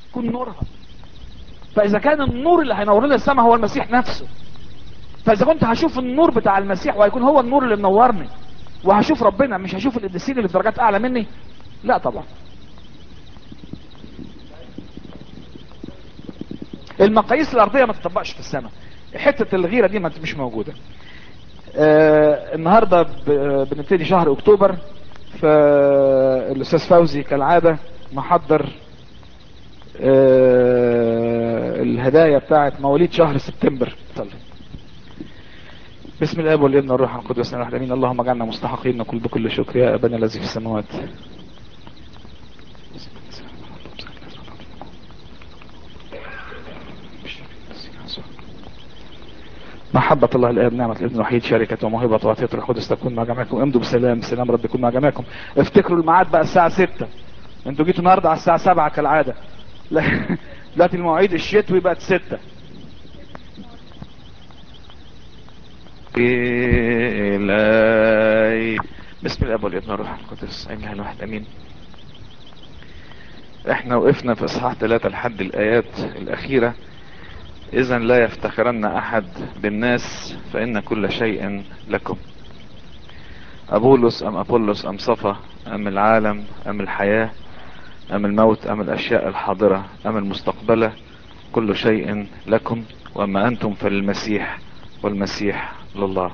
يكون نورها فاذا كان النور اللي هينور لنا السماء هو المسيح نفسه فاذا كنت هشوف النور بتاع المسيح وهيكون هو النور اللي منورني وهشوف ربنا مش هشوف القديسين اللي في درجات اعلى مني لا طبعا المقاييس الارضيه ما تطبقش في السماء حته الغيره دي ما مش موجوده آه النهارده ب- بنبتدي شهر اكتوبر فالاستاذ فوزي كالعاده محضر آه الهدايا بتاعت مواليد شهر سبتمبر صلي بسم الاب والابن والروح القدس الواحد امين اللهم اجعلنا مستحقين نقول بكل شكر يا ابانا الذي في السماوات محبة الله الآب نعمة الابن الوحيد شركة وموهبة وعطية الروح القدس تكون مع جميعكم امضوا بسلام سلام رب يكون مع جميعكم افتكروا الميعاد بقى الساعة 6 انتوا جيتوا النهارده على الساعة 7 كالعادة لا- دلوقتي المواعيد الشتوي بقت 6 إلهي بسم الاب والابن والروح القدس اله الواحد امين احنا وقفنا في اصحاح ثلاثة لحد الايات الاخيرة اذا لا يفتخرن احد بالناس فان كل شيء لكم ابولس ام ابولس ام صفا ام العالم ام الحياة ام الموت ام الاشياء الحاضرة ام المستقبلة كل شيء لكم واما انتم فللمسيح والمسيح لله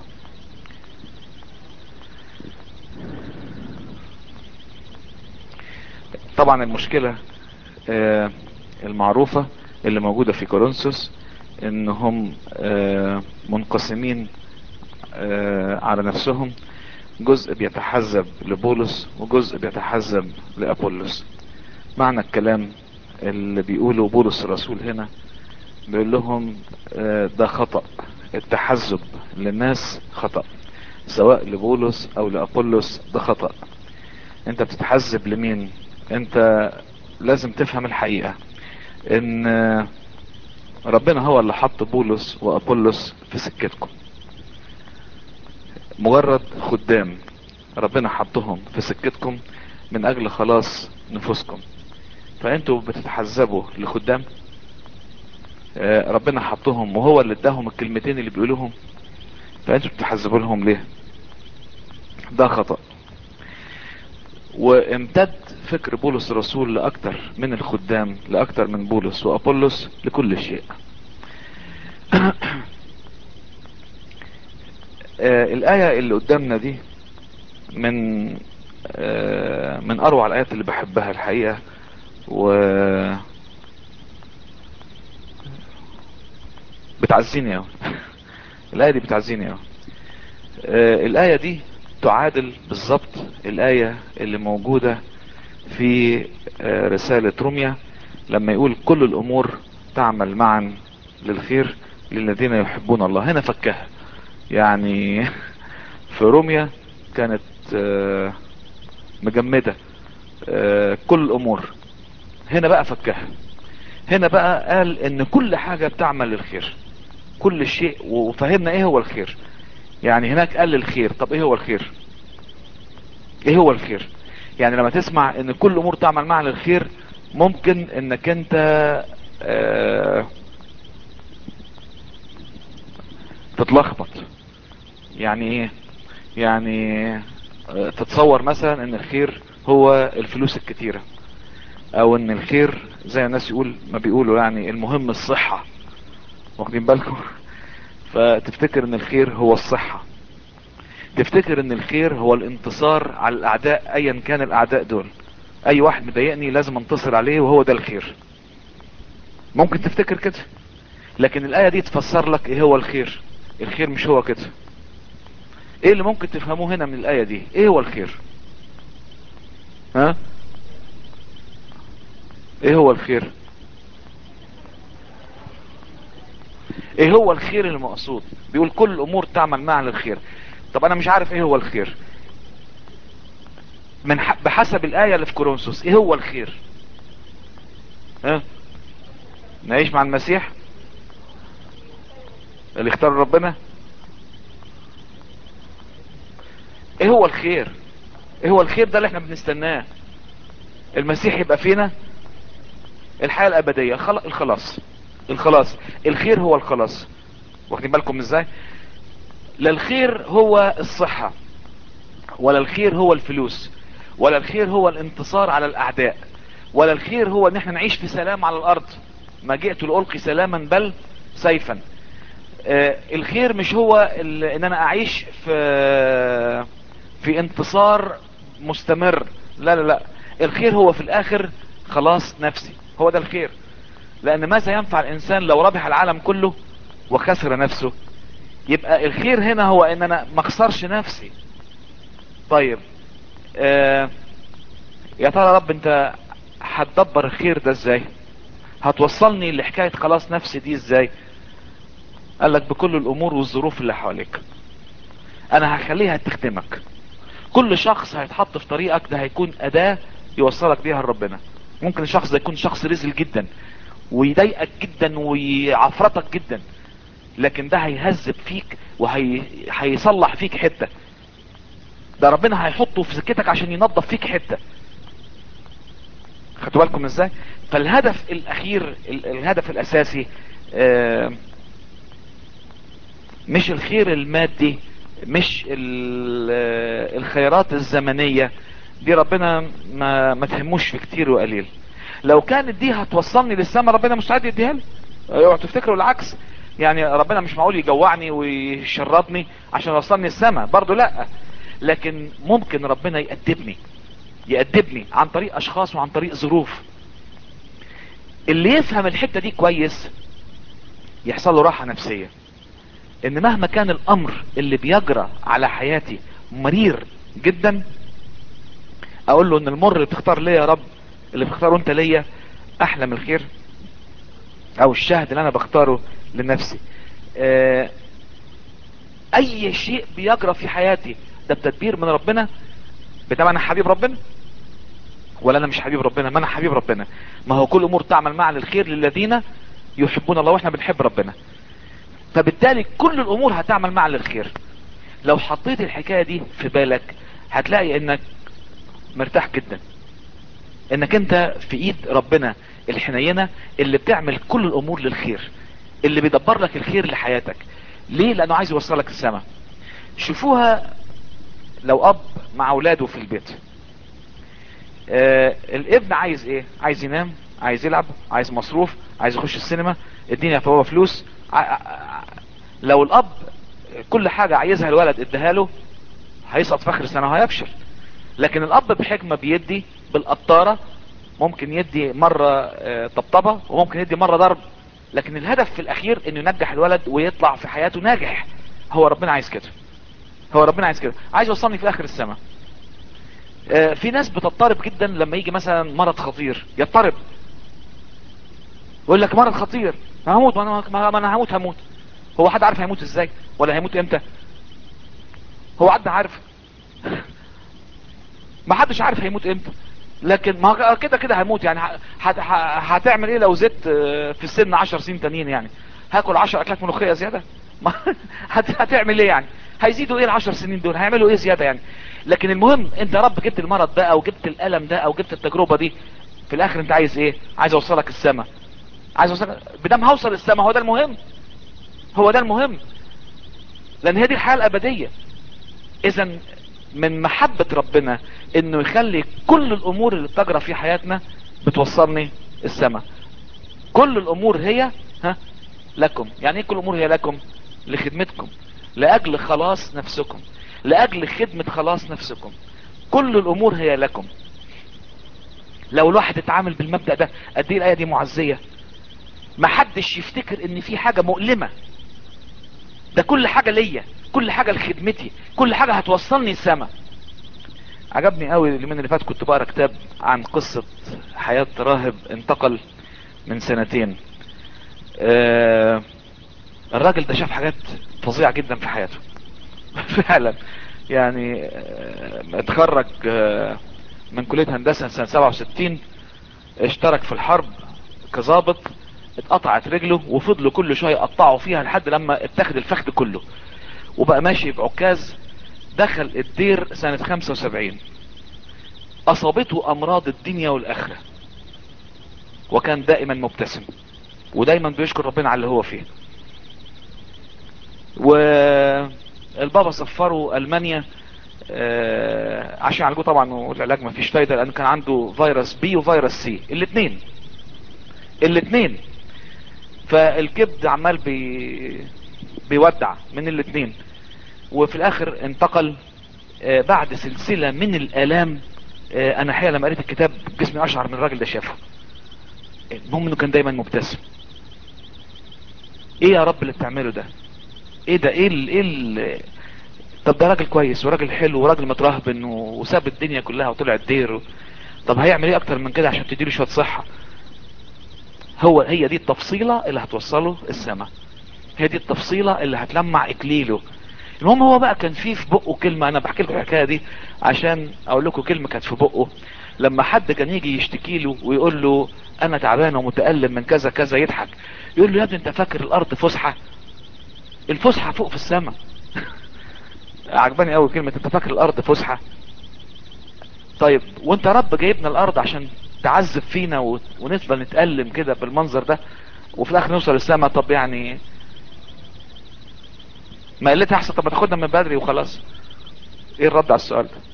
طبعا المشكلة آه، المعروفة اللي موجودة في كورنثوس انهم آه، منقسمين آه، على نفسهم جزء بيتحزب لبولس وجزء بيتحزب لأبولس معنى الكلام اللي بيقوله بولس الرسول هنا بيقول لهم آه، ده خطأ التحزب للناس خطأ سواء لبولس او لأبولس ده خطأ انت بتتحزب لمين انت لازم تفهم الحقيقة ان آه، ربنا هو اللي حط بولس وأبولس في سكتكم مجرد خدام ربنا حطهم في سكتكم من اجل خلاص نفوسكم فانتوا بتتحزبوا لخدام آه، ربنا حطهم وهو اللي اداهم الكلمتين اللي بيقولوهم فانتوا بتتحزبوا لهم ليه ده خطأ وامتد فكر بولس الرسول لأكتر من الخدام لأكتر من بولس وأبولس لكل شيء آه الآية اللي قدامنا دي من آه من أروع الآيات اللي بحبها الحقيقة و بتعزيني أوي الآية دي بتعزيني أوي آه الآية دي تعادل بالظبط الآية اللي موجودة في آه رسالة روميا لما يقول كل الأمور تعمل معا للخير للذين يحبون الله هنا فكها يعني في روميا كانت آه مجمدة آه كل الأمور هنا بقى فكها هنا بقى قال ان كل حاجة بتعمل للخير كل شيء وفهمنا ايه هو الخير يعني هناك قال الخير طب ايه هو الخير ايه هو الخير يعني لما تسمع ان كل امور تعمل معا للخير ممكن انك انت آه تتلخبط يعني ايه يعني آه تتصور مثلا ان الخير هو الفلوس الكتيرة او ان الخير زي الناس يقول ما بيقولوا يعني المهم الصحة واخدين بالكم فتفتكر ان الخير هو الصحة تفتكر ان الخير هو الانتصار على الاعداء ايا كان الاعداء دول اي واحد مضايقني لازم انتصر عليه وهو ده الخير ممكن تفتكر كده لكن الاية دي تفسر لك ايه هو الخير الخير مش هو كده ايه اللي ممكن تفهموه هنا من الاية دي ايه هو الخير ها ايه هو الخير ايه هو الخير المقصود بيقول كل الامور تعمل معا للخير طب انا مش عارف ايه هو الخير من ح... بحسب الاية اللي في كورنثوس ايه هو الخير ها نعيش مع المسيح اللي اختار ربنا ايه هو الخير ايه هو الخير ده اللي احنا بنستناه المسيح يبقى فينا الحياة الابدية الخل- الخلاص الخلاص الخير هو الخلاص واخدين بالكم ازاي لا الخير هو الصحة ولا الخير هو الفلوس ولا الخير هو الانتصار على الاعداء ولا الخير هو ان احنا نعيش في سلام على الارض ما جئت لألقي سلاما بل سيفا آه الخير مش هو ال- ان انا اعيش في في انتصار مستمر لا لا لا الخير هو في الاخر خلاص نفسي هو ده الخير لان ماذا ينفع الانسان لو ربح العالم كله وخسر نفسه يبقى الخير هنا هو ان انا ما اخسرش نفسي طيب آه يا ترى رب انت هتدبر الخير ده ازاي هتوصلني لحكاية خلاص نفسي دي ازاي قال لك بكل الامور والظروف اللي حواليك انا هخليها تخدمك كل شخص هيتحط في طريقك ده هيكون اداة يوصلك بيها لربنا ممكن الشخص ده يكون شخص رزل جدا ويضايقك جدا ويعفرتك جدا لكن ده هيهذب فيك وهيصلح فيك حتة ده ربنا هيحطه في سكتك عشان ينظف فيك حتة خدتوا بالكم ازاي فالهدف الاخير ال- الهدف الاساسي آه، مش الخير المادي مش ال- آه، الخيرات الزمنية دي ربنا ما, ما تهموش في كتير وقليل لو كانت دي هتوصلني للسماء ربنا مستعد يديها لي اوعوا تفتكروا العكس يعني ربنا مش معقول يجوعني ويشربني عشان يوصلني السماء برضو لا لكن ممكن ربنا يأدبني يأدبني عن طريق اشخاص وعن طريق ظروف اللي يفهم الحتة دي كويس يحصل له راحة نفسية ان مهما كان الامر اللي بيجرى على حياتي مرير جدا اقول له ان المر اللي بتختار ليا يا رب اللي بتختاره انت ليا احلى من الخير او الشهد اللي انا بختاره لنفسي آه، اي شيء بيجرى في حياتي ده بتدبير من ربنا بتبقى انا حبيب ربنا ولا انا مش حبيب ربنا ما انا حبيب ربنا ما هو كل امور تعمل معا للخير للذين يحبون الله واحنا بنحب ربنا فبالتالي كل الامور هتعمل معا للخير لو حطيت الحكاية دي في بالك هتلاقي انك مرتاح جدا انك انت في ايد ربنا الحنينة اللي بتعمل كل الامور للخير اللي بيدبر لك الخير لحياتك ليه لانه عايز يوصلك السماء شوفوها لو اب مع اولاده في البيت آه الابن عايز ايه عايز ينام عايز يلعب عايز مصروف عايز يخش السينما اديني فهو فلوس ع... ع- لو الاب كل حاجة عايزها الولد اداها له هيسقط في اخر السنة وهيفشل لكن الاب بحكمة بيدي بالقطارة ممكن يدي مرة آه، طبطبة وممكن يدي مرة ضرب لكن الهدف في الاخير انه ينجح الولد ويطلع في حياته ناجح هو ربنا عايز كده هو ربنا عايز كده عايز يوصلني في اخر السماء آه، في ناس بتضطرب جدا لما يجي مثلا مرض خطير يضطرب يقول لك مرض خطير هموت ما انا ما ما انا هموت هموت هو حد عارف هيموت ازاي ولا هيموت امتى هو حد عارف ما حدش عارف هيموت امتى لكن ما هو كده كده هيموت يعني ه- هت- ه- هتعمل ايه لو زدت آه، في السن 10 سنين تانيين يعني هاكل 10 اكلات ملوخيه زياده ما هت- هتعمل ايه يعني هيزيدوا ايه العشر سنين دول هيعملوا ايه زياده يعني لكن المهم انت يا رب جبت المرض ده او جبت الالم ده او جبت التجربه دي في الاخر انت عايز ايه عايز اوصلك السما عايز اوصلك بدام هوصل السما هو ده المهم هو ده المهم لان هي دي الحياه الابديه اذا من محبة ربنا انه يخلي كل الامور اللي بتجرى في حياتنا بتوصلني السماء كل الامور هي ها لكم يعني ايه كل الامور هي لكم لخدمتكم لاجل خلاص نفسكم لاجل خدمة خلاص نفسكم كل الامور هي لكم لو الواحد اتعامل بالمبدأ ده قد ايه الايه دي معزية ما حدش يفتكر ان في حاجة مؤلمة ده كل حاجة ليا كل حاجة لخدمتي كل حاجة هتوصلني السما عجبني قوي اليومين اللي فات كنت بقرا كتاب عن قصة حياة راهب انتقل من سنتين آه الراجل ده شاف حاجات فظيعة جدا في حياته فعلا يعني آه اتخرج آه من كلية هندسة سنة 67 اشترك في الحرب كظابط اتقطعت رجله وفضلوا كل شوية يقطعوا فيها لحد لما اتاخد الفخذ كله وبقى ماشي بعكاز دخل الدير سنة 75 اصابته امراض الدنيا والاخرة وكان دائما مبتسم ودايما بيشكر ربنا على اللي هو فيه والبابا سفروا المانيا آه، عشان يعالجوه طبعا والعلاج ما فيش فايدة لان كان عنده فيروس بي وفيروس سي الاثنين الاثنين فالكبد عمال بي بيودع من الاثنين وفي الاخر انتقل آه، بعد سلسلة من الالام آه، انا حقيقة لما قريت الكتاب جسمي اشعر من الراجل ده شافه المهم انه كان دايما مبتسم ايه يا رب اللي بتعمله ده ايه ده ايه ال... ايه ال... طب ده راجل كويس وراجل حلو وراجل مترهبن و- وساب الدنيا كلها وطلع الدير و... طب هيعمل ايه اكتر من كده عشان تديله شويه صحه هو هي دي التفصيله اللي هتوصله السماء هي دي التفصيله اللي هتلمع اكليله المهم هو بقى كان فيه في بقه كلمه انا بحكي لكم الحكايه دي عشان اقول لكم كلمه كانت في بقه لما حد كان يجي يشتكي له ويقول له انا تعبان ومتالم من كذا كذا يضحك يقول له يا ابني انت فاكر الارض فسحه الفسحه فوق في السماء عجباني قوي كلمة انت فاكر الارض فسحة طيب وانت رب جايبنا الارض عشان تعذب فينا و... ونفضل نتألم كده بالمنظر ده وفي الاخر نوصل السماء طب يعني ما قلتها احسن طب ما تاخدنا من بدري وخلاص ايه الرد على السؤال ده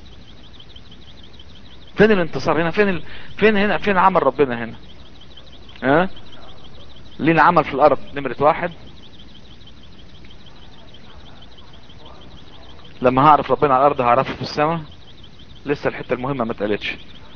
فين الانتصار هنا فين ال... فين هنا فين عمل ربنا هنا ها لينا عمل في الارض نمرة واحد لما هعرف ربنا على الارض هعرفه في السماء لسه الحته المهمه ما اتقالتش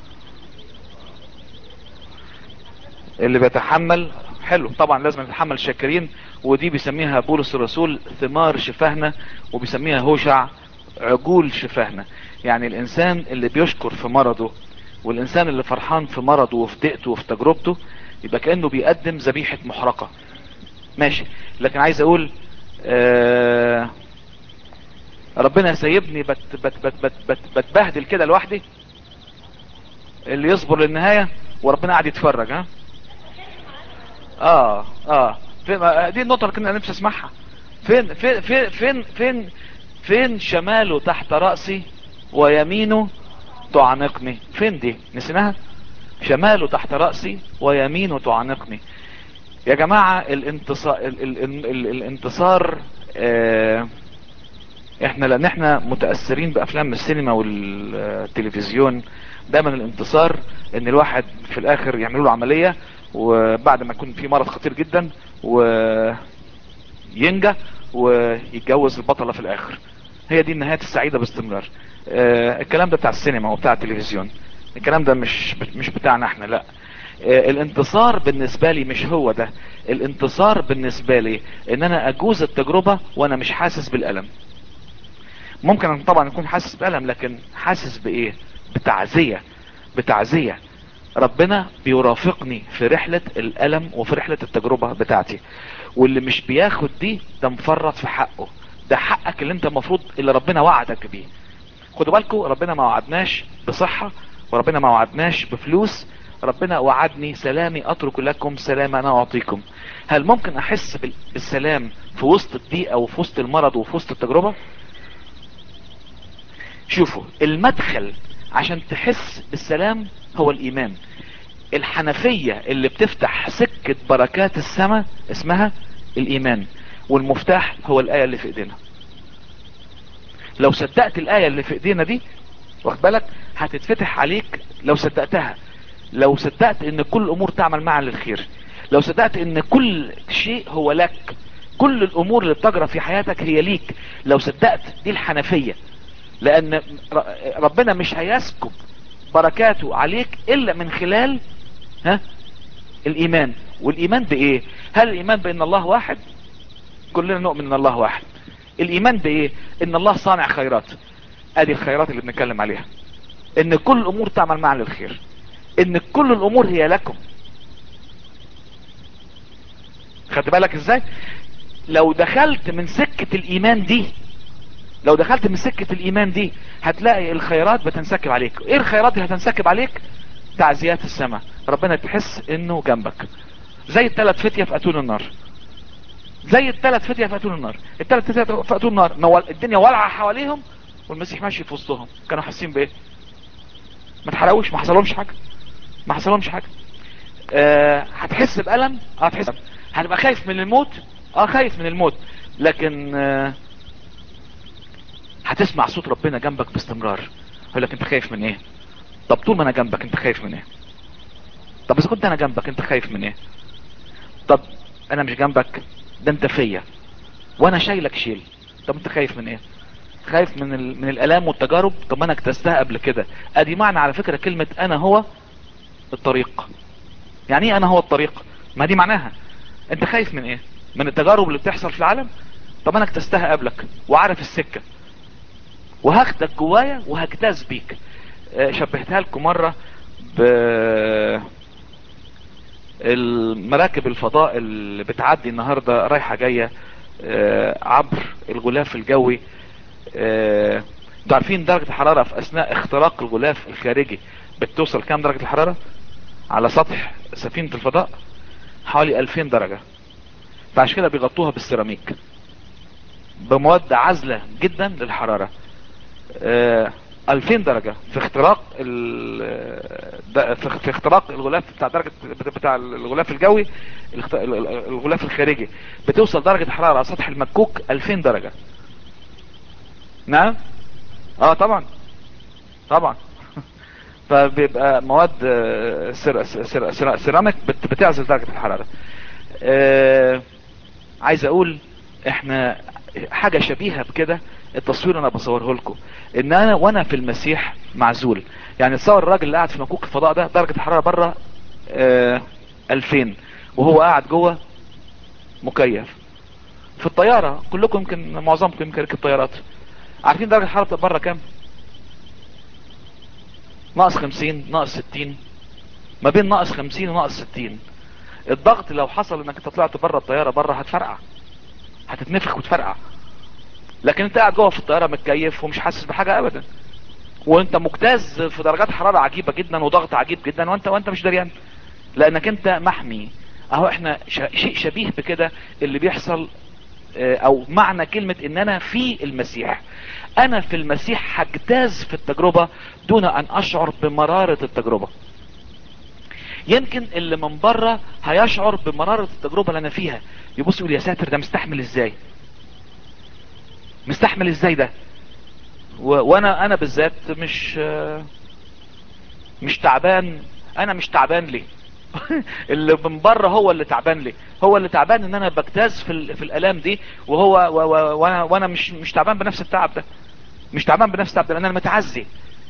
اللي بيتحمل حلو طبعا لازم نتحمل شاكرين ودي بيسميها بولس الرسول ثمار شفاهنا وبيسميها هوشع عجول شفاهنا يعني الانسان اللي بيشكر في مرضه والانسان اللي فرحان في مرضه وفي ضيقته وفي تجربته يبقى كانه بيقدم ذبيحه محرقه ماشي لكن عايز اقول آه ربنا سايبني بت بت بت بت بت بتبهدل كده لوحدي اللي يصبر للنهاية وربنا قاعد يتفرج ها اه اه فين دي النقطة اللي كنا نفسي اسمعها فين فين فين فين فين فين شماله تحت رأسي ويمينه تعانقني فين دي نسيناها شماله تحت رأسي ويمينه تعانقني يا جماعة الانتصار ال ال ال ال الانتصار آه احنا لان احنا متأثرين بافلام السينما والتلفزيون دايما الانتصار ان الواحد في الاخر يعملوا له عملية وبعد ما يكون في مرض خطير جدا وينجى ويتجوز البطلة في الاخر هي دي النهاية السعيدة باستمرار اه الكلام ده بتاع السينما وبتاع التلفزيون الكلام ده مش مش بتاعنا احنا لا اه الانتصار بالنسبة لي مش هو ده الانتصار بالنسبة لي ان انا اجوز التجربة وانا مش حاسس بالالم ممكن طبعا اكون حاسس بألم لكن حاسس بايه بتعزية بتعزية ربنا بيرافقني في رحلة الألم وفي رحلة التجربة بتاعتي واللي مش بياخد دي ده مفرط في حقه ده حقك اللي انت المفروض اللي ربنا وعدك بيه خدوا بالكم ربنا ما وعدناش بصحة وربنا ما وعدناش بفلوس ربنا وعدني سلامي اترك لكم سلام انا اعطيكم هل ممكن احس بالسلام في وسط الضيقة وفي وسط المرض وفي وسط التجربة شوفوا المدخل عشان تحس بالسلام هو الايمان الحنفية اللي بتفتح سكة بركات السماء اسمها الايمان والمفتاح هو الاية اللي في ايدينا لو صدقت الاية اللي في ايدينا دي واخد بالك هتتفتح عليك لو صدقتها لو صدقت ان كل الامور تعمل معا للخير لو صدقت ان كل شيء هو لك كل الامور اللي بتجرى في حياتك هي ليك لو صدقت دي الحنفية لان ربنا مش هيسكب بركاته عليك الا من خلال ها الايمان والايمان بايه هل الايمان بان الله واحد كلنا نؤمن ان الله واحد الايمان بايه ان الله صانع خيرات ادي الخيرات اللي بنتكلم عليها ان كل الامور تعمل معا للخير ان كل الامور هي لكم خدت بالك ازاي لو دخلت من سكة الايمان دي لو دخلت من سكة الايمان دي هتلاقي الخيرات بتنسكب عليك ايه الخيرات اللي هتنسكب عليك تعزيات السماء ربنا تحس انه جنبك زي الثلاث فتية في اتون النار زي الثلاث فتية في اتون النار الثلاث فتية في اتون النار مول... الدنيا والعة حواليهم والمسيح ماشي في وسطهم كانوا حاسين بايه ما تحرقوش ما حصلهمش حاجة ما حصلهمش حاجة آه هتحس بألم اه هتحس هتبقى خايف من الموت اه خايف من الموت لكن آه هتسمع صوت ربنا جنبك باستمرار يقول لك انت خايف من ايه طب طول ما انا جنبك انت خايف من ايه طب اذا كنت انا جنبك انت خايف من ايه طب انا مش جنبك ده انت فيا وانا شايلك شيل طب انت خايف من ايه خايف من ال... من الالام والتجارب طب ما انا اكتستها قبل كده ادي معنى على فكرة كلمة انا هو الطريق يعني ايه انا هو الطريق ما دي معناها انت خايف من ايه من التجارب اللي بتحصل في العالم طب انا اكتستها قبلك وعارف السكة وهاخدك جوايا وهجتاز بيك آه، شبهتها لكم مرة ب المراكب الفضاء اللي بتعدي النهاردة رايحة جاية آه، عبر الغلاف الجوي آه، انتوا عارفين درجة الحرارة في اثناء اختراق الغلاف الخارجي بتوصل كام درجة الحرارة على سطح سفينة الفضاء حوالي 2000 درجة فعشان كده بيغطوها بالسيراميك بمواد عازلة جدا للحرارة آه، 2000 درجة في اختراق ال- ده- في في اختراق الغلاف بتاع درجة بتاع الغلاف الجوي الاخت- الغلاف الخارجي بتوصل درجة حرارة على سطح المكوك 2000 درجة نعم اه طبعا طبعا فبيبقى مواد آه، سير سير سير سيراميك بت- بتعزل درجة الحرارة آه، عايز اقول احنا حاجة شبيهة بكده التصوير انا بصوره لكم ان انا وانا في المسيح معزول يعني تصور الراجل اللي قاعد في مكوك الفضاء ده درجة الحرارة بره آه 2000 وهو قاعد جوه مكيف في الطيارة كلكم يمكن معظمكم يمكن ركب طيارات عارفين درجة الحرارة بتبقى بره كام ناقص 50 ناقص 60 ما بين ناقص 50 وناقص 60 الضغط لو حصل انك انت طلعت بره الطيارة بره هتفرقع هتتنفخ وتفرقع لكن انت قاعد جوه في الطياره متكيف ومش حاسس بحاجه ابدا وانت مجتاز في درجات حراره عجيبه جدا وضغط عجيب جدا وانت وانت مش دريان لانك انت محمي اهو احنا ش- شيء شبيه بكده اللي بيحصل اه، او معنى كلمة ان انا في المسيح انا في المسيح هجتاز في التجربة دون ان اشعر بمرارة التجربة يمكن اللي من بره هيشعر بمرارة التجربة اللي انا فيها يبص يقول يا ساتر ده مستحمل ازاي مستحمل ازاي ده و... وانا انا بالذات مش آه، مش تعبان انا مش تعبان ليه اللي من بره هو اللي تعبان ليه هو اللي تعبان ان انا بجتاز في, ال... في الالام دي وهو و... و... وانا وانا مش مش تعبان بنفس التعب ده مش تعبان بنفس التعب ده لان انا متعزي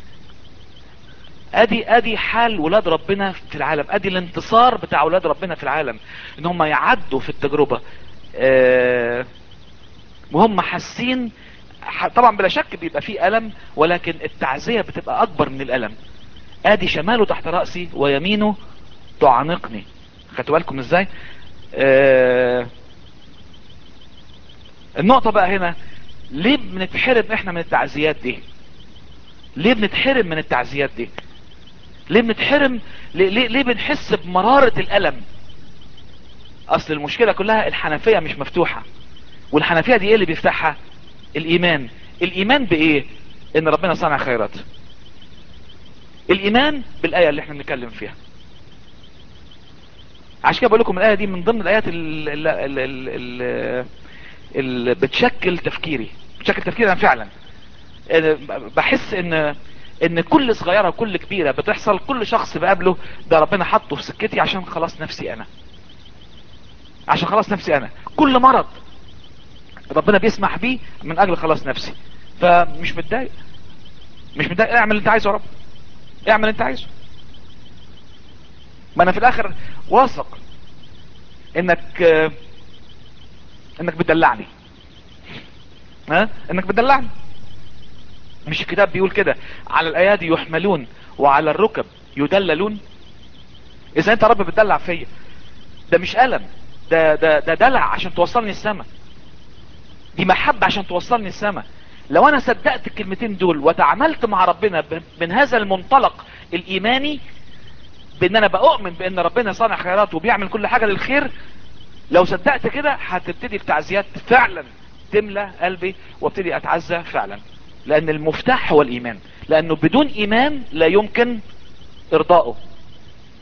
ادي ادي حال ولاد ربنا في العالم ادي الانتصار بتاع ولاد ربنا في العالم ان هم يعدوا في التجربة آه وهم حاسين ح- طبعا بلا شك بيبقى فيه ألم ولكن التعزية بتبقى أكبر من الألم ادي شماله تحت رأسي ويمينه تعانقني خدتوا بالكم ازاي آه النقطة بقى هنا ليه بنتحرم احنا من التعزيات دي ليه بنتحرم من التعزيات دي ليه بنتحرم ليه, ليه, ليه بنحس بمرارة الألم اصل المشكلة كلها الحنفية مش مفتوحة والحنفية دي ايه اللي بيفتحها الايمان الايمان بايه ان ربنا صنع خيرات الايمان بالاية اللي احنا بنتكلم فيها عشان كده بقول لكم الايه دي من ضمن الايات اللي, اللي بتشكل تفكيري بتشكل تفكيري انا فعلا أنا بحس ان ان كل صغيره وكل كبيره بتحصل كل شخص بقابله ده ربنا حطه في سكتي عشان خلاص نفسي انا عشان خلاص نفسي انا كل مرض ربنا بيسمح بيه من اجل خلاص نفسي فمش متضايق مش متضايق اعمل اللي انت عايزه يا رب اعمل اللي انت عايزه ما انا في الاخر واثق انك آه، انك بتدلعني ها انك بتدلعني مش الكتاب بيقول كده على الايادي يحملون وعلى الركب يدللون اذا انت يا رب بتدلع فيا ده مش الم ده ده ده دلع عشان توصلني السما دي محبة عشان توصلني السما لو انا صدقت الكلمتين دول وتعاملت مع ربنا ب- من هذا المنطلق الايماني بان انا بأؤمن بان ربنا صانع خيرات وبيعمل كل حاجة للخير لو صدقت كده هتبتدي التعزيات فعلا تملى قلبي وابتدي اتعزى فعلا لان المفتاح هو الايمان لانه بدون ايمان لا يمكن ارضائه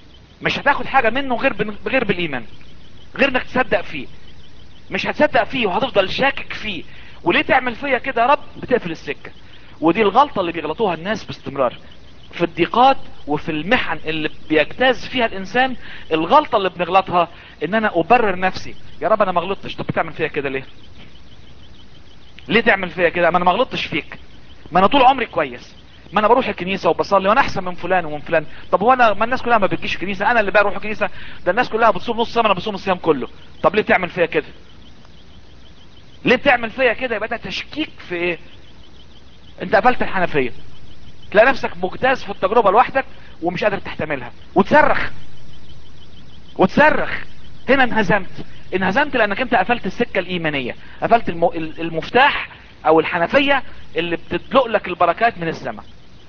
مش هتاخد حاجة منه غير بن- غير بالايمان غير انك تصدق فيه مش هتصدق فيه وهتفضل شاكك فيه وليه تعمل فيا كده يا رب بتقفل السكة ودي الغلطة اللي بيغلطوها الناس باستمرار في الضيقات وفي المحن اللي بيجتاز فيها الانسان الغلطة اللي بنغلطها ان انا ابرر نفسي يا رب انا ما غلطتش طب بتعمل فيا كده ليه ليه تعمل فيا كده ما انا ما غلطتش فيك ما انا طول عمري كويس ما انا بروح الكنيسه وبصلي وانا احسن من فلان ومن فلان طب هو انا ما الناس كلها ما بتجيش الكنيسه انا اللي بروح الكنيسه ده الناس كلها بتصوم نص سنه انا بصوم الصيام كله طب ليه تعمل فيا كده ليه بتعمل فيا كده يبقى ده تشكيك في ايه انت قفلت الحنفيه تلاقي نفسك مجتاز في التجربه لوحدك ومش قادر تحتملها وتصرخ وتصرخ هنا انهزمت انهزمت لانك انت قفلت السكه الايمانيه قفلت الم- المفتاح او الحنفيه اللي بتدلق لك البركات من السماء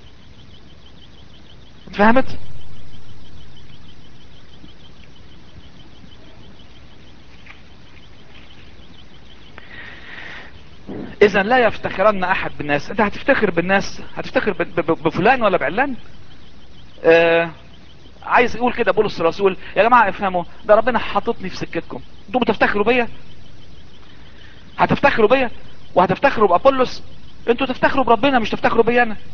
اتفهمت اذا لا يفتخرن احد بالناس انت هتفتخر بالناس هتفتخر ب- ب- بفلان ولا بعلان آه عايز يقول كده بولس الرسول يا جماعه افهموا ده ربنا حاططني في سكتكم انتوا بتفتخروا بيا هتفتخروا بيا وهتفتخروا بابولس انتوا تفتخروا بربنا مش تفتخروا بيا انا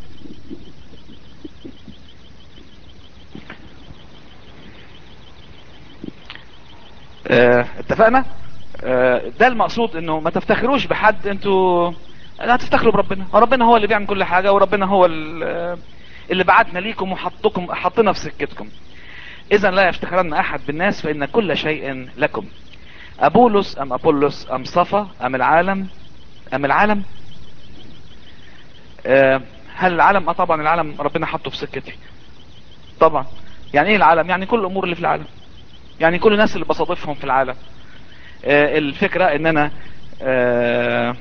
آه اتفقنا آه ده المقصود انه ما تفتخروش بحد انتوا هتفتخروا بربنا ربنا هو اللي بيعمل كل حاجة وربنا هو ال- اللي بعتنا ليكم وحطكم حطنا في سكتكم اذا لا يفتخرن احد بالناس فان كل شيء لكم ابولس ام ابولس ام صفا ام العالم ام العالم آه هل العالم اه طبعا العالم ربنا حطه في سكتي طبعا يعني ايه العالم يعني كل الامور اللي في العالم يعني كل الناس اللي بصادفهم في العالم آه الفكرة ان انا آه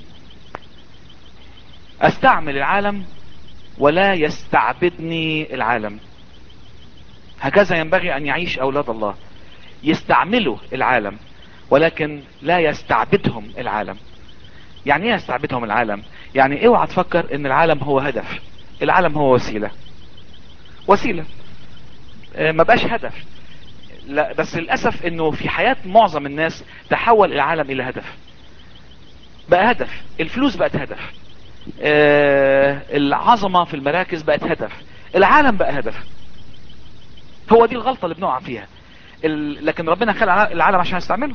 استعمل العالم ولا يستعبدني العالم هكذا ينبغي ان يعيش اولاد الله يستعملوا العالم ولكن لا يستعبدهم العالم يعني ايه يستعبدهم العالم يعني اوعى تفكر ان العالم هو هدف العالم هو وسيلة وسيلة آه، ما بقاش هدف لا بس للأسف انه في حياة معظم الناس تحول العالم الى هدف بقى هدف الفلوس بقت هدف آه، العظمة في المراكز بقت هدف العالم بقى هدف هو دي الغلطة اللي بنقع فيها ال... لكن ربنا خلق العالم عشان يستعمله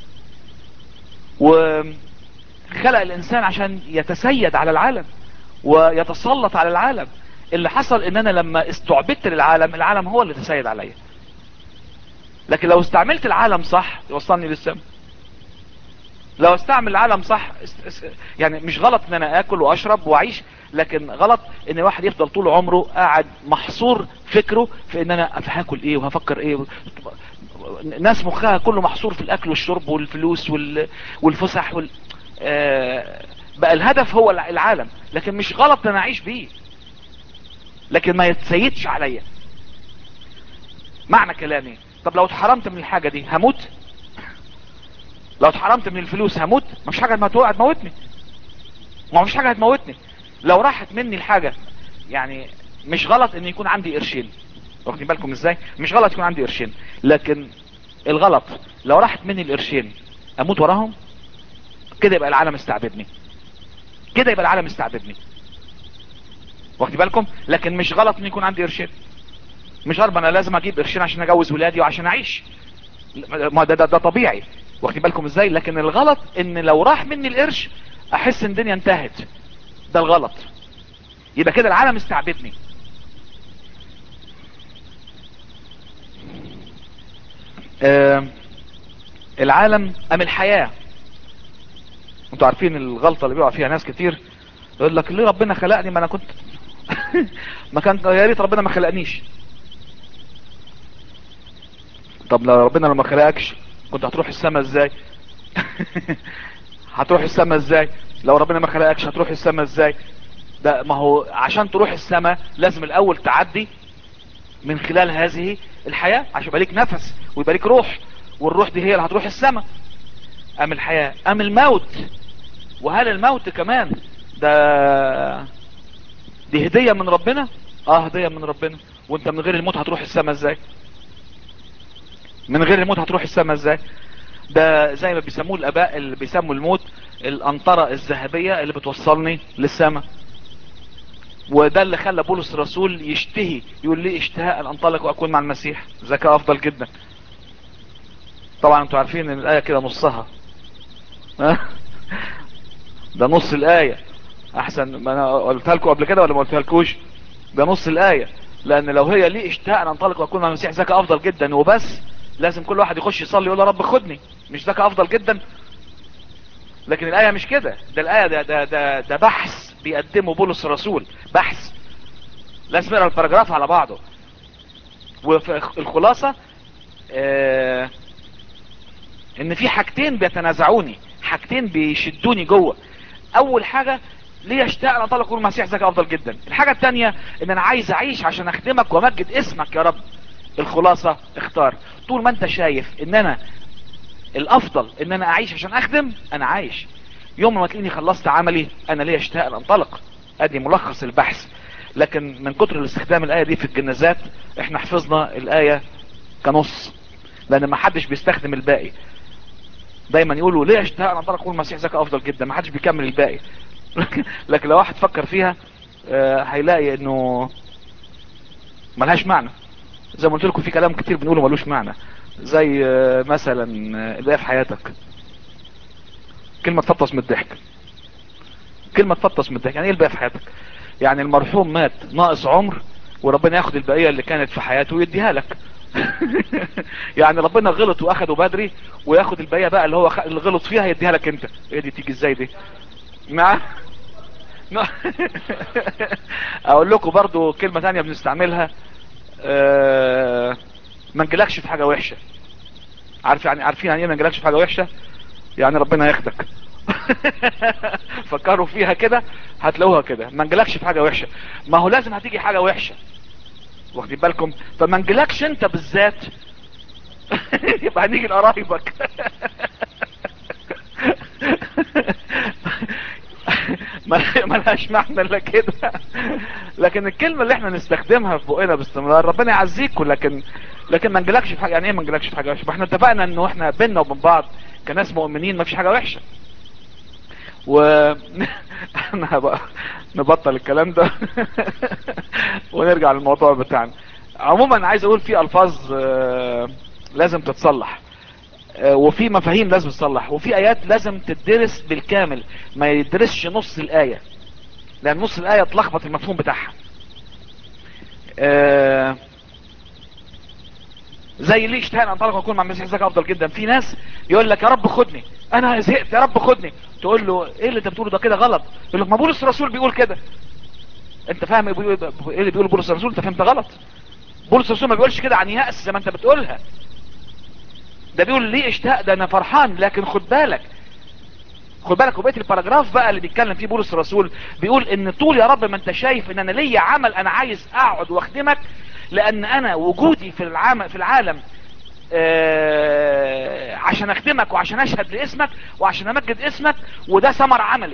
وخلق الانسان عشان يتسيد على العالم ويتسلط على العالم اللي حصل ان انا لما استعبدت للعالم العالم هو اللي تسيد عليا لكن لو استعملت العالم صح يوصلني للسماء لو استعمل العالم صح است- اس- يعني مش غلط ان انا اكل واشرب واعيش لكن غلط ان الواحد يفضل طول عمره قاعد محصور فكره في ان انا هاكل ايه وهفكر ايه ناس مخها كله محصور في الاكل والشرب والفلوس وال... والفسح وال... آه... بقى الهدف هو الع- العالم لكن مش غلط ان انا اعيش بيه لكن ما يتسيدش عليا معنى كلامي طب لو اتحرمت من الحاجة دي هموت لو اتحرمت من الفلوس هموت مفيش حاجة هتموت- هتموتني ما فيش حاجة هتموتني لو راحت مني الحاجة يعني مش غلط ان يكون عندي قرشين واخدين بالكم ازاي مش غلط يكون عندي قرشين لكن الغلط لو راحت مني القرشين اموت وراهم كده يبقى العالم استعبدني كده يبقى العالم استعبدني واخدين بالكم لكن مش غلط ان يكون عندي قرشين مش غلط انا لازم اجيب قرشين عشان اجوز ولادي وعشان اعيش ما ده, ده, ده طبيعي واخدين بالكم ازاي لكن الغلط ان لو راح مني القرش احس ان الدنيا انتهت ده الغلط يبقى كده العالم استعبدني آه العالم ام الحياة انتوا عارفين الغلطة اللي بيقع فيها ناس كتير يقول لك ليه ربنا خلقني ما انا كنت ما كان يا ريت ربنا ما خلقنيش طب لو ربنا لما خلقكش كنت هتروح السما ازاي هتروح السما ازاي لو ربنا ما خلقكش هتروح السما ازاي ده ما هو عشان تروح السما لازم الاول تعدي من خلال هذه الحياة عشان يبقى ليك نفس ويبقى ليك روح والروح دي هي اللي هتروح السما ام الحياة ام الموت وهل الموت كمان ده دي هدية من ربنا اه هدية من ربنا وانت من غير الموت هتروح السما ازاي من غير الموت هتروح السماء ازاي ده زي ما بيسموه الاباء اللي بيسموا الموت الانطرة الذهبية اللي بتوصلني للسماء وده اللي خلى بولس الرسول يشتهي يقول لي اشتهاء ان انطلق واكون مع المسيح ذكاء افضل جدا طبعا انتوا عارفين ان الايه كده نصها ده نص الايه احسن ما انا قلتها لكم قبل كده ولا ما قلتها لكوش ده نص الايه لان لو هي ليه اشتهاء ان انطلق واكون مع المسيح ذكاء افضل جدا وبس لازم كل واحد يخش يصلي يقول يا رب خدني مش ذكاء افضل جدا لكن الايه مش كده ده الايه ده ده ده, ده بحث بيقدمه بولس الرسول بحث لازم نقرا الباراجراف على بعضه وفي الخلاصه آه ان في حاجتين بيتنازعوني حاجتين بيشدوني جوه اول حاجه ليه اشتاق ان اطلق المسيح ذكاء افضل جدا الحاجه الثانيه ان انا عايز اعيش عشان اخدمك وامجد اسمك يا رب الخلاصه اختار طول ما انت شايف ان انا الافضل ان انا اعيش عشان اخدم انا عايش يوم ما تلاقيني خلصت عملي انا ليه اشتاق ان انطلق ادي ملخص البحث لكن من كتر الاستخدام الايه دي في الجنازات احنا حفظنا الايه كنص لان ما حدش بيستخدم الباقي دايما يقولوا ليه اشتاق ان انطلق اقول المسيح ذكاء افضل جدا ما حدش بيكمل الباقي لكن لو واحد فكر فيها آه هيلاقي انه ملهاش معنى زي ما قلت لكم في كلام كتير بنقوله ملوش معنى زي آه مثلا الباقي في حياتك كلمة تفطس من الضحك كلمة تفطس من الضحك يعني ايه الباقي في حياتك يعني المرحوم مات ناقص عمر وربنا ياخد البقية اللي كانت في حياته ويديها لك يعني ربنا غلط واخده بدري وياخد البقية بقى اللي هو اللي غلط فيها يديها لك انت ايه دي تيجي ازاي دي مع اقول لكم برضو كلمة تانية بنستعملها أه... ما نجلكش في حاجة وحشة عارف يعني عارفين يعني ايه ما نجلكش في حاجة وحشة يعني ربنا ياخدك فكروا فيها كده هتلاقوها كده ما نجلكش في حاجة وحشة ما هو لازم هتيجي حاجة وحشة واخدين بالكم فما نجلكش انت بالذات يبقى هنيجي لقرايبك ملهاش معنى الا كده لكن الكلمه اللي احنا نستخدمها في بقنا باستمرار ربنا يعزيكم لكن لكن ما نجلكش في حاجه يعني ايه ما نجلكش في حاجه وحشه ما احنا اتفقنا انه احنا بينا وبين بعض كناس مؤمنين ما فيش حاجه وحشه و انا بقى نبطل الكلام ده ونرجع للموضوع بتاعنا عموما عايز اقول في الفاظ لازم تتصلح وفي مفاهيم لازم تتصلح وفي ايات لازم تدرس بالكامل ما يدرسش نص الايه لان نص الايه تلخبط المفهوم بتاعها زي ليه اشتهى ان انطلق واكون مع المسيح ذاك افضل جدا في ناس يقول لك يا رب خدني انا زهقت يا رب خدني تقول له ايه اللي انت بتقوله ده كده غلط يقول لك ما بولس الرسول بيقول كده انت فاهم ايه اللي بيقول بولس الرسول انت فهمت غلط بولس الرسول ما بيقولش كده عن يأس زي ما انت بتقولها ده بيقول ليه اشتاق ده انا فرحان لكن خد بالك خد بالك وبقيه الباراجراف بقى اللي بيتكلم فيه بولس الرسول بيقول ان طول يا رب ما انت شايف ان انا ليا عمل انا عايز اقعد واخدمك لان انا وجودي في العالم في العالم آه عشان اخدمك وعشان اشهد لاسمك وعشان امجد اسمك وده ثمر عملي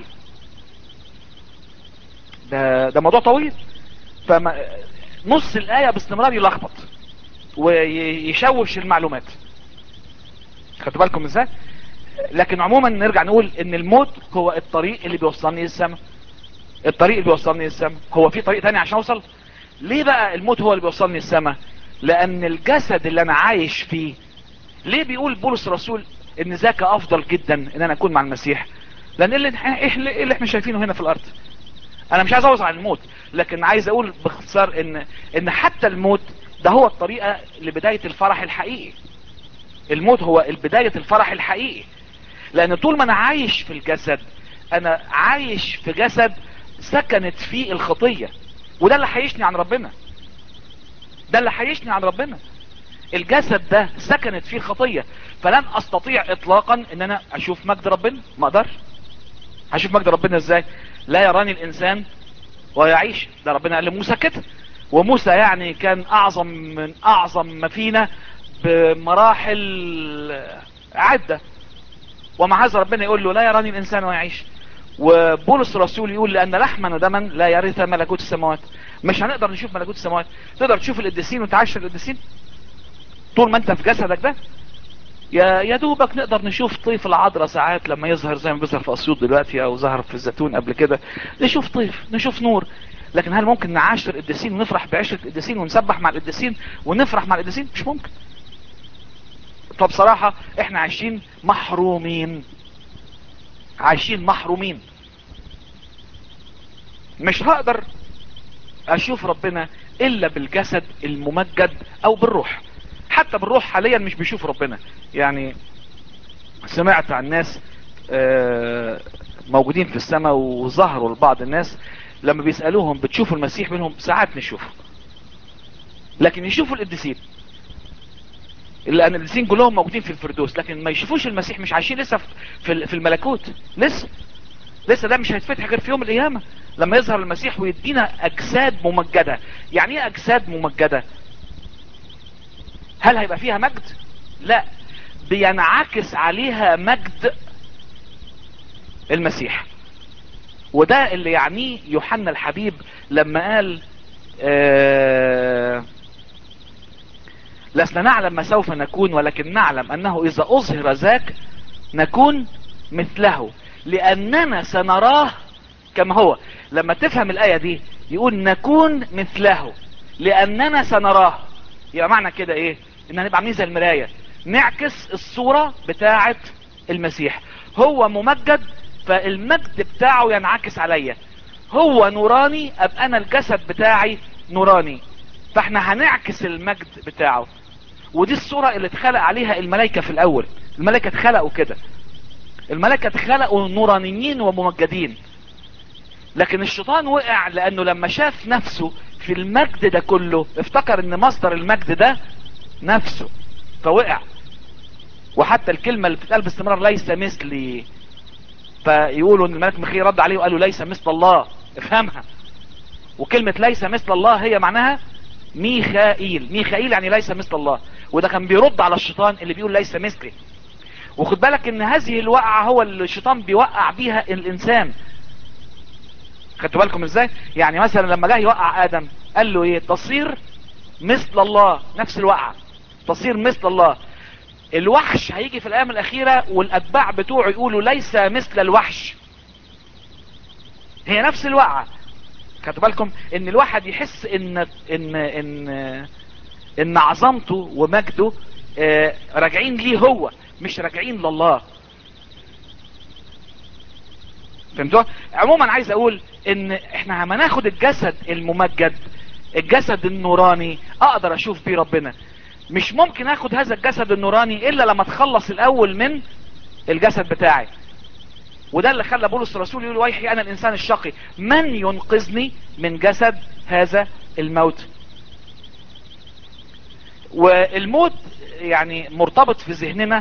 ده ده موضوع طويل فما نص الايه باستمرار يلخبط ويشوش المعلومات خدتوا بالكم ازاي لكن عموما نرجع نقول ان الموت هو الطريق اللي بيوصلني للسماء الطريق اللي بيوصلني للسماء هو في طريق تاني عشان اوصل ليه بقى الموت هو اللي بيوصلني للسماء لان الجسد اللي انا عايش فيه ليه بيقول بولس الرسول ان ذاك افضل جدا ان انا اكون مع المسيح لان اللي ايه اللي احنا شايفينه هنا في الارض انا مش عايز اوصل عن الموت لكن عايز اقول باختصار ان ان حتى الموت ده هو الطريقة لبداية الفرح الحقيقي الموت هو البداية الفرح الحقيقي لان طول ما انا عايش في الجسد انا عايش في جسد سكنت فيه الخطية وده اللي حيشني عن ربنا ده اللي حيشني عن ربنا الجسد ده سكنت فيه الخطية فلن استطيع اطلاقا ان انا اشوف مجد ربنا ما اقدرش هشوف مجد ربنا ازاي لا يراني الانسان ويعيش ده ربنا قال لموسى كده وموسى يعني كان اعظم من اعظم ما فينا بمراحل عدة ومع هذا ربنا يقول له لا يراني الانسان ويعيش وبولس الرسول يقول لان لحما ودما لا يرث ملكوت السماوات مش هنقدر نشوف ملكوت السماوات تقدر تشوف القديسين وانت عايش في القديسين طول ما انت في جسدك ده يا يا دوبك نقدر نشوف طيف العذراء ساعات لما يظهر زي ما بيظهر في اسيوط دلوقتي او ظهر في الزيتون قبل كده نشوف طيف نشوف نور لكن هل ممكن نعاشر القديسين ونفرح بعشرة القديسين ونسبح مع القديسين ونفرح مع القديسين مش ممكن فبصراحة احنا عايشين محرومين عايشين محرومين مش هقدر اشوف ربنا الا بالجسد الممجد او بالروح حتى بالروح حاليا مش بيشوف ربنا يعني سمعت عن ناس آه، موجودين في السماء وظهروا لبعض الناس لما بيسألوهم بتشوفوا المسيح منهم ساعات نشوفه لكن يشوفوا القديسين لان القديسين كلهم موجودين في الفردوس لكن ما يشوفوش المسيح مش عايشين لسه في في الملكوت لسه لسه ده مش هيتفتح غير في يوم القيامه لما يظهر المسيح ويدينا اجساد ممجده يعني ايه اجساد ممجده هل هيبقى فيها مجد لا بينعكس عليها مجد المسيح وده اللي يعنيه يوحنا الحبيب لما قال آه لسنا نعلم ما سوف نكون ولكن نعلم انه اذا اظهر ذاك نكون مثله لاننا سنراه كما هو لما تفهم الاية دي يقول نكون مثله لاننا سنراه يبقى معنى كده ايه ان هنبقى عاملين زي المراية نعكس الصورة بتاعة المسيح هو ممجد فالمجد بتاعه ينعكس عليا هو نوراني ابقى انا الجسد بتاعي نوراني فاحنا هنعكس المجد بتاعه ودي الصورة اللي اتخلق عليها الملائكة في الاول الملائكة اتخلقوا كده الملائكة اتخلقوا نورانيين وممجدين لكن الشيطان وقع لانه لما شاف نفسه في المجد ده كله افتكر ان مصدر المجد ده نفسه فوقع وحتى الكلمة اللي بتتقال باستمرار ليس مثلي فيقولوا ان الملك مخير رد عليه وقال له ليس مثل الله افهمها وكلمة ليس مثل الله هي معناها ميخائيل ميخائيل يعني ليس مثل الله وده كان بيرد على الشيطان اللي بيقول ليس مثلي وخد بالك ان هذه الوقعة هو اللي الشيطان بيوقع بيها الانسان خدتوا بالكم ازاي يعني مثلا لما جه يوقع ادم قال له ايه تصير مثل الله نفس الوقعة تصير مثل الله الوحش هيجي في الايام الاخيرة والاتباع بتوعه يقولوا ليس مثل الوحش هي نفس الوقعة خدتوا بالكم ان الواحد يحس ان ان ان ان عظمته ومجده آه، راجعين ليه هو مش راجعين لله فهمتوا عموما عايز اقول ان احنا لما ناخد الجسد الممجد الجسد النوراني اقدر اشوف بيه ربنا مش ممكن اخد هذا الجسد النوراني الا لما اتخلص الاول من الجسد بتاعي وده اللي خلى بولس الرسول يقول ويحي انا الانسان الشقي من ينقذني من جسد هذا الموت والموت يعني مرتبط في ذهننا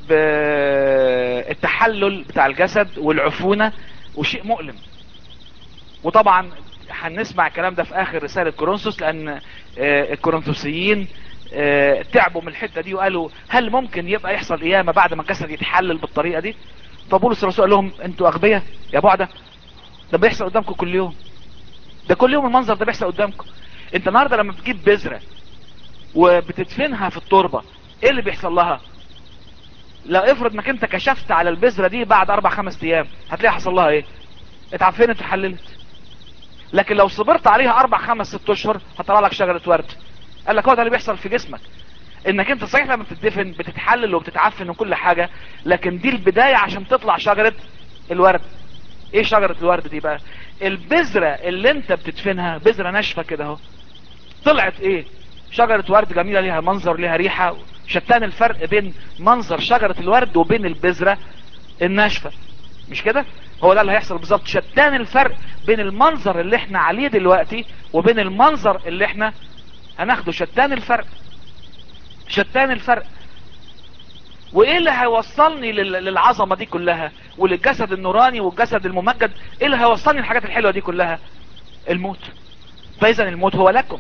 بالتحلل بتاع الجسد والعفونة وشيء مؤلم وطبعا هنسمع الكلام ده في اخر رسالة كورنثوس لان آه، الكورنثوسيين آه، تعبوا من الحتة دي وقالوا هل ممكن يبقى يحصل قيامة بعد ما الجسد يتحلل بالطريقة دي فبولس الرسول قال لهم انتوا اغبياء يا بعدة ده بيحصل قدامكم كل يوم ده كل يوم المنظر ده بيحصل قدامكم انت النهاردة لما بتجيب بذرة وبتدفنها في التربة ايه اللي بيحصل لها لو افرض انك انت كشفت على البذرة دي بعد اربع خمس ايام هتلاقي حصل لها ايه اتعفنت وحللت لكن لو صبرت عليها اربع خمس ست اشهر هطلع لك شجرة ورد قال لك هو ده اللي بيحصل في جسمك انك انت صحيح لما بتدفن بتتحلل وبتتعفن وكل حاجة لكن دي البداية عشان تطلع شجرة الورد ايه شجرة الورد دي بقى البذرة اللي انت بتدفنها بذرة ناشفة كده اهو طلعت ايه شجرة ورد جميلة ليها منظر ليها ريحة شتان الفرق بين منظر شجرة الورد وبين البذرة الناشفة مش كده هو ده اللي هيحصل بالظبط شتان الفرق بين المنظر اللي احنا عليه دلوقتي وبين المنظر اللي احنا هناخده شتان الفرق شتان الفرق وايه اللي هيوصلني لل- للعظمة دي كلها وللجسد النوراني والجسد الممجد ايه اللي هيوصلني للحاجات الحلوة دي كلها الموت فاذا الموت هو لكم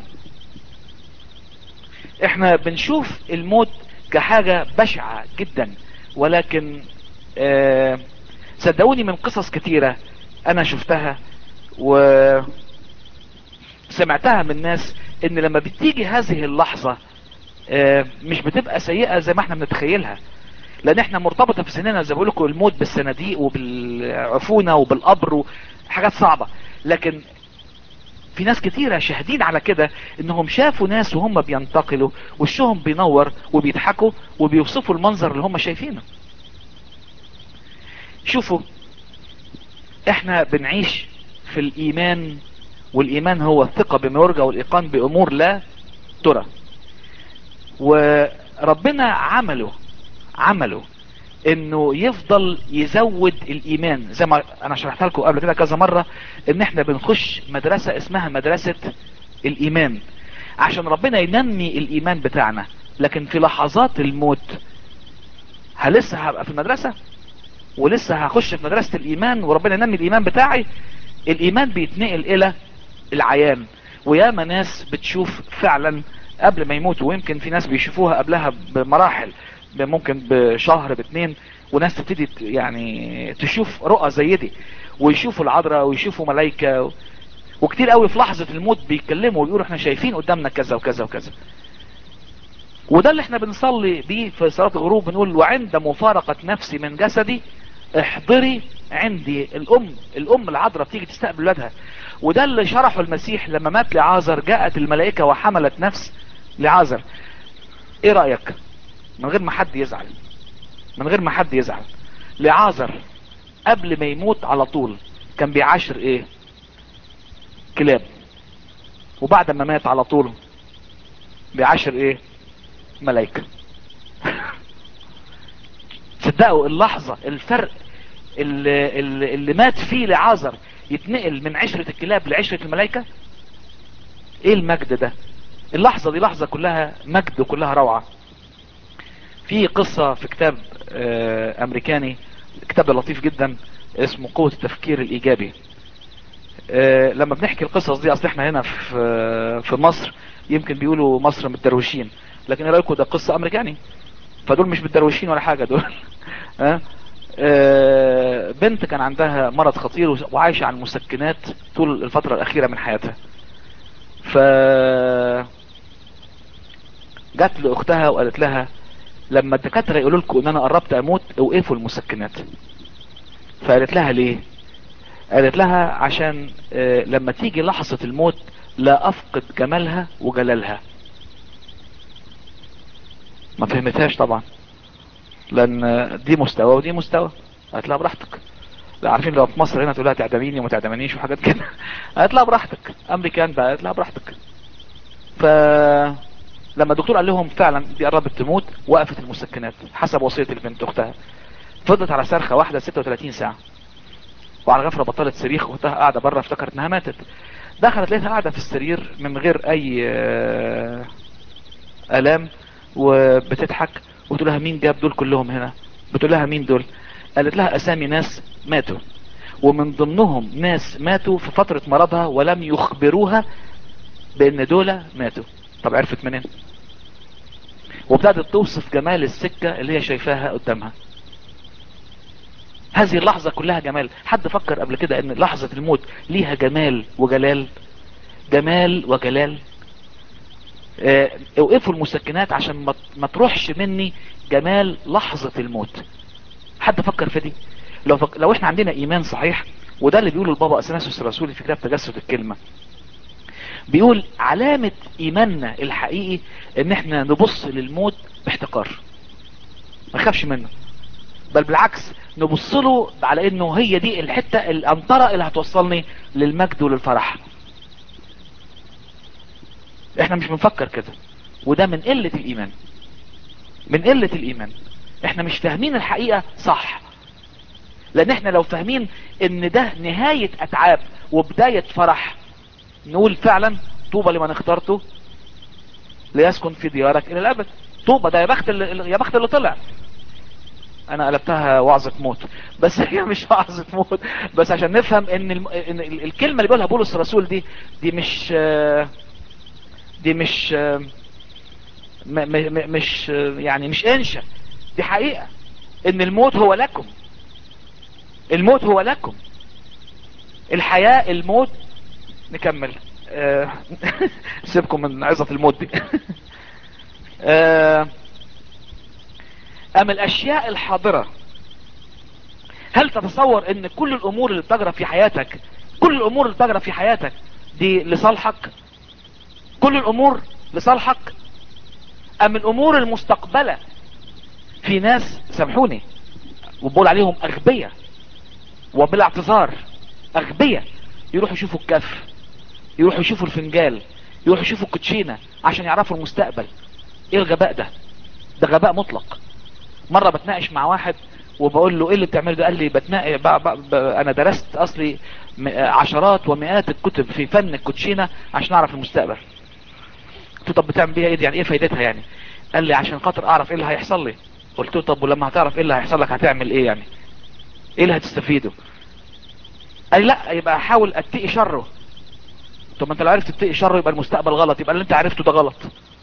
احنا بنشوف الموت كحاجة بشعة جدا ولكن آه صدقوني من قصص كتيرة انا شفتها وسمعتها من ناس ان لما بتيجي هذه اللحظة آه، مش بتبقى سيئة زي ما احنا بنتخيلها لان احنا مرتبطة في سننا زي ما بقول لكم الموت بالصناديق وبالعفونة وبالقبر وحاجات صعبة لكن في ناس كتيرة شاهدين على كده انهم شافوا ناس وهم بينتقلوا وشهم بينور وبيضحكوا وبيوصفوا المنظر اللي هم شايفينه شوفوا احنا بنعيش في الايمان والايمان هو الثقة بما يرجى والايقان بامور لا ترى وربنا عمله عمله انه يفضل يزود الايمان زي ما انا شرحت لكم قبل كده كذا مرة ان احنا بنخش مدرسة اسمها مدرسة الايمان عشان ربنا ينمي الايمان بتاعنا لكن في لحظات الموت هلسه هبقى في المدرسة ولسه هخش في مدرسة الايمان وربنا ينمي الايمان بتاعي الايمان بيتنقل الى العيان وياما ناس بتشوف فعلا قبل ما يموتوا ويمكن في ناس بيشوفوها قبلها بمراحل ممكن بشهر باتنين وناس تبتدي يعني تشوف رؤى زي دي ويشوفوا العذراء ويشوفوا ملايكة وكتير قوي في لحظة الموت بيتكلموا ويقولوا احنا شايفين قدامنا كذا وكذا وكذا وده اللي احنا بنصلي بيه في صلاة الغروب بنقول وعند مفارقة نفسي من جسدي احضري عندي الام الام العذراء بتيجي تستقبل ولادها وده اللي شرحه المسيح لما مات لعازر جاءت الملائكة وحملت نفس لعازر ايه رأيك من غير ما حد يزعل من غير ما حد يزعل لعازر قبل ما يموت على طول كان بيعاشر ايه كلاب وبعد ما مات على طول بيعاشر ايه ملايكة تصدقوا اللحظة الفرق اللي, اللي, اللي مات فيه لعازر يتنقل من عشرة الكلاب لعشرة الملايكة ايه المجد ده اللحظة دي لحظة كلها مجد وكلها روعة في قصة في كتاب امريكاني كتاب لطيف جدا اسمه قوة التفكير الايجابي لما بنحكي القصص دي اصل احنا هنا في في مصر يمكن بيقولوا مصر متدروشين لكن ايه رايكم ده قصة امريكاني فدول مش متدروشين ولا حاجة دول بنت كان عندها مرض خطير وعايشة على المسكنات طول الفترة الاخيرة من حياتها ف جت لاختها وقالت لها لما الدكاترة يقولوا لكم ان انا قربت اموت اوقفوا المسكنات فقالت لها ليه قالت لها عشان لما تيجي لحظة الموت لا افقد جمالها وجلالها ما فهمتهاش طبعا لان دي مستوى ودي مستوى قالت لها براحتك لا عارفين لو في مصر هنا تقول لها تعدميني وما تعدمنيش وحاجات كده قالت لها براحتك امريكان بقى قالت لها براحتك ف لما الدكتور قال لهم فعلا دي قربت تموت وقفت المسكنات حسب وصية البنت اختها فضلت على صرخة واحدة 36 ساعة وعلى غفرة بطلت صريخ اختها قاعدة بره افتكرت انها ماتت دخلت لقيتها قاعدة في السرير من غير اي الام وبتضحك وتقول لها مين جاب دول كلهم هنا بتقول لها مين دول قالت لها اسامي ناس ماتوا ومن ضمنهم ناس ماتوا في فترة مرضها ولم يخبروها بان دول ماتوا طب عرفت منين وابتدت توصف جمال السكة اللي هي شايفاها قدامها هذه اللحظة كلها جمال حد فكر قبل كده ان لحظة الموت ليها جمال وجلال جمال وجلال اه اوقفوا المسكنات عشان ما, ما تروحش مني جمال لحظة الموت حد فكر في دي لو, فك... لو احنا عندنا ايمان صحيح وده اللي بيقوله البابا اثناسيوس الرسولي في كتاب تجسد الكلمة بيقول علامة ايماننا الحقيقي ان احنا نبص للموت باحتقار ما نخافش منه بل بالعكس نبص له على انه هي دي الحتة الانطرة اللي هتوصلني للمجد وللفرح احنا مش بنفكر كده وده من قلة الايمان من قلة الايمان احنا مش فاهمين الحقيقة صح لان احنا لو فاهمين ان ده نهاية اتعاب وبداية فرح نقول فعلا طوبى لمن اخترته ليسكن في ديارك الى الابد طوبى ده يا بخت اللي يا بخت اللي طلع انا قلبتها وعظة موت بس هي مش وعظة موت بس عشان نفهم ان, الم... إن الكلمة اللي بيقولها بولس الرسول دي دي مش دي مش م... م... مش يعني مش انشا دي حقيقة ان الموت هو لكم الموت هو لكم الحياة الموت نكمل أه... سيبكم من عظة الموت دي آه، ام الاشياء الحاضرة هل تتصور ان كل الامور اللي بتجرى في حياتك كل الامور اللي بتجرى في حياتك دي لصالحك كل الامور لصالحك ام الامور المستقبلة في ناس سامحوني وبقول عليهم اغبية وبالاعتذار اغبية يروحوا يشوفوا الكف يروحوا يشوفوا الفنجال يروحوا يشوفوا الكوتشينة عشان يعرفوا المستقبل ايه الغباء ده ده غباء مطلق مرة بتناقش مع واحد وبقول له ايه اللي بتعمله ده قال لي بتناقش ب... ب... ب... انا درست اصلي م... عشرات ومئات الكتب في فن الكوتشينة عشان اعرف المستقبل قلت له طب بتعمل بيها ايه دي؟ يعني ايه فايدتها يعني قال لي عشان خاطر اعرف ايه اللي هيحصل لي قلت له طب ولما هتعرف ايه اللي هيحصل لك هتعمل ايه يعني ايه اللي هتستفيده قال لي لا يبقى احاول اتقي شره طب ما انت لو عرفت تتقي شره يبقى المستقبل غلط يبقى اللي انت عرفته ده غلط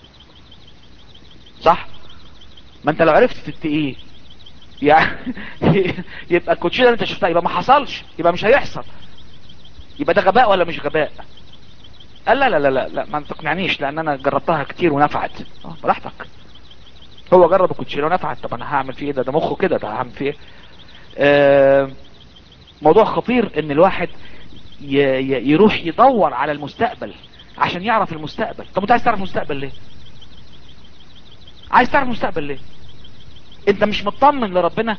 صح ما انت لو عرفت تتقيه يعني يبقى الكوتشينه اللي انت شفتها يبقى ما حصلش يبقى مش هيحصل يبقى ده غباء ولا مش غباء قال لا لا لا لا, لا ما تقنعنيش لان انا جربتها كتير ونفعت اه براحتك هو جرب الكوتشينه ونفعت طب انا هعمل فيه ايه ده ده مخه كده ده هعمل فيه ايه آه موضوع خطير ان الواحد ي ي يروح يدور على المستقبل عشان يعرف المستقبل طب انت عايز تعرف المستقبل ليه عايز تعرف المستقبل ليه انت مش مطمن لربنا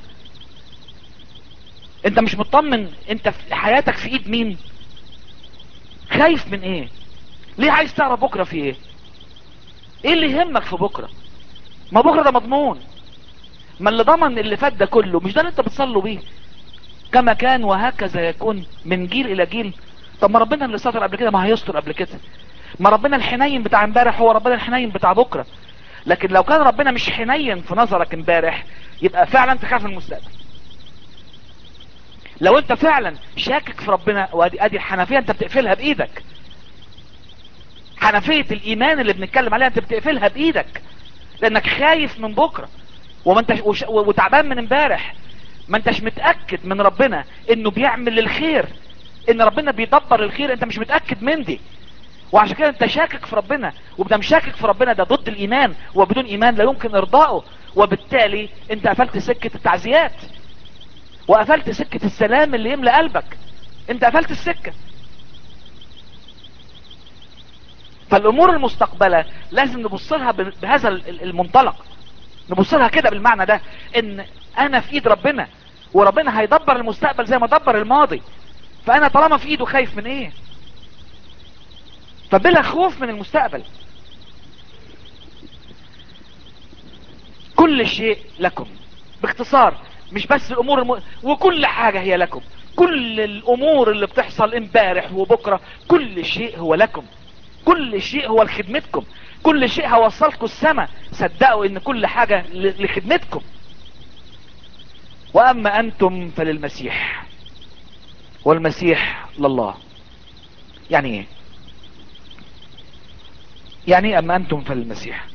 انت مش مطمن انت في حياتك في ايد مين خايف من ايه ليه عايز تعرف بكرة في ايه ايه اللي يهمك في بكرة ما بكرة ده مضمون ما اللي ضمن اللي فات ده كله مش ده اللي انت بتصلوا بيه كما كان وهكذا يكون من جيل الى جيل طب ما ربنا اللي ستر قبل كده ما هيستر قبل كده ما ربنا الحنين بتاع امبارح هو ربنا الحنين بتاع بكرة لكن لو كان ربنا مش حنين في نظرك امبارح يبقى فعلا تخاف المستقبل لو انت فعلا شاكك في ربنا وادي ادي الحنفيه انت بتقفلها بايدك حنفيه الايمان اللي بنتكلم عليها انت بتقفلها بايدك لانك خايف من بكره وما انتش وش- وتعبان من امبارح ما انتش متاكد من ربنا انه بيعمل الخير ان ربنا بيدبر الخير انت مش متاكد من دي وعشان كده انت شاكك في ربنا وبدم شاكك في ربنا ده ضد الايمان وبدون ايمان لا يمكن ارضائه وبالتالي انت قفلت سكه التعزيات وقفلت سكة السلام اللي يملى قلبك انت قفلت السكة فالامور المستقبلة لازم نبص لها ب- بهذا ال- المنطلق نبص لها كده بالمعنى ده ان انا في ايد ربنا وربنا هيدبر المستقبل زي ما دبر الماضي فانا طالما في ايده خايف من ايه فبلا خوف من المستقبل كل شيء لكم باختصار مش بس الامور الم... وكل حاجة هي لكم كل الامور اللي بتحصل امبارح وبكرة كل شيء هو لكم كل شيء هو لخدمتكم كل شيء هوصلكم السماء صدقوا ان كل حاجة ل- لخدمتكم واما انتم فللمسيح والمسيح لله يعني ايه يعني ايه اما انتم فللمسيح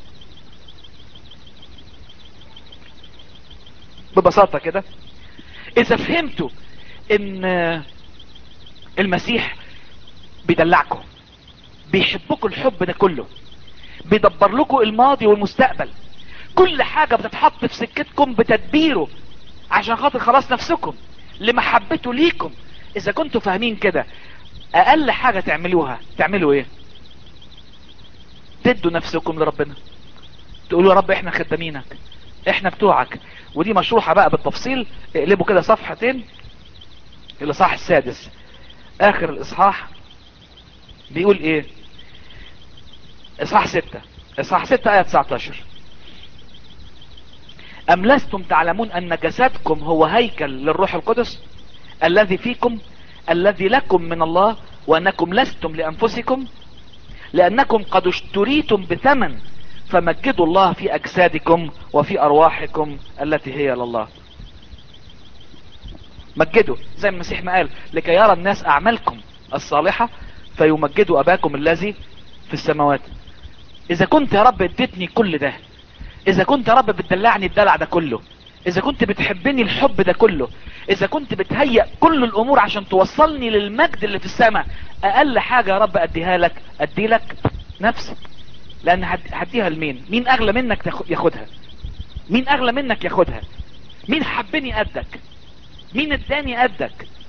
ببساطة كده اذا فهمتوا ان المسيح بيدلعكم بيحبكم الحب ده كله بيدبر لكم الماضي والمستقبل كل حاجة بتتحط في سكتكم بتدبيره عشان خاطر خلاص نفسكم لمحبته ليكم اذا كنتوا فاهمين كده اقل حاجة تعملوها تعملوا ايه تدوا نفسكم لربنا تقولوا يا رب احنا خدامينك احنا بتوعك ودي مشروحة بقى بالتفصيل اقلبوا كده صفحتين الاصحاح السادس اخر الاصحاح بيقول ايه اصحاح ستة اصحاح ستة اية 19 ام لستم تعلمون ان جسدكم هو هيكل للروح القدس الذي فيكم الذي لكم من الله وانكم لستم لانفسكم لانكم قد اشتريتم بثمن فمجدوا الله في اجسادكم وفي ارواحكم التي هي لله مجدوا زي ما المسيح ما قال لكي يرى الناس اعمالكم الصالحة فيمجدوا اباكم الذي في السماوات اذا كنت يا رب اديتني كل ده اذا كنت يا رب بتدلعني الدلع ده كله اذا كنت بتحبني الحب ده كله اذا كنت بتهيأ كل الامور عشان توصلني للمجد اللي في السماء اقل حاجة يا رب اديها لك ادي لك نفسك لان هد- هديها لمين مين اغلى منك تاخ- ياخدها مين اغلى منك ياخدها مين حبني قدك مين اداني قدك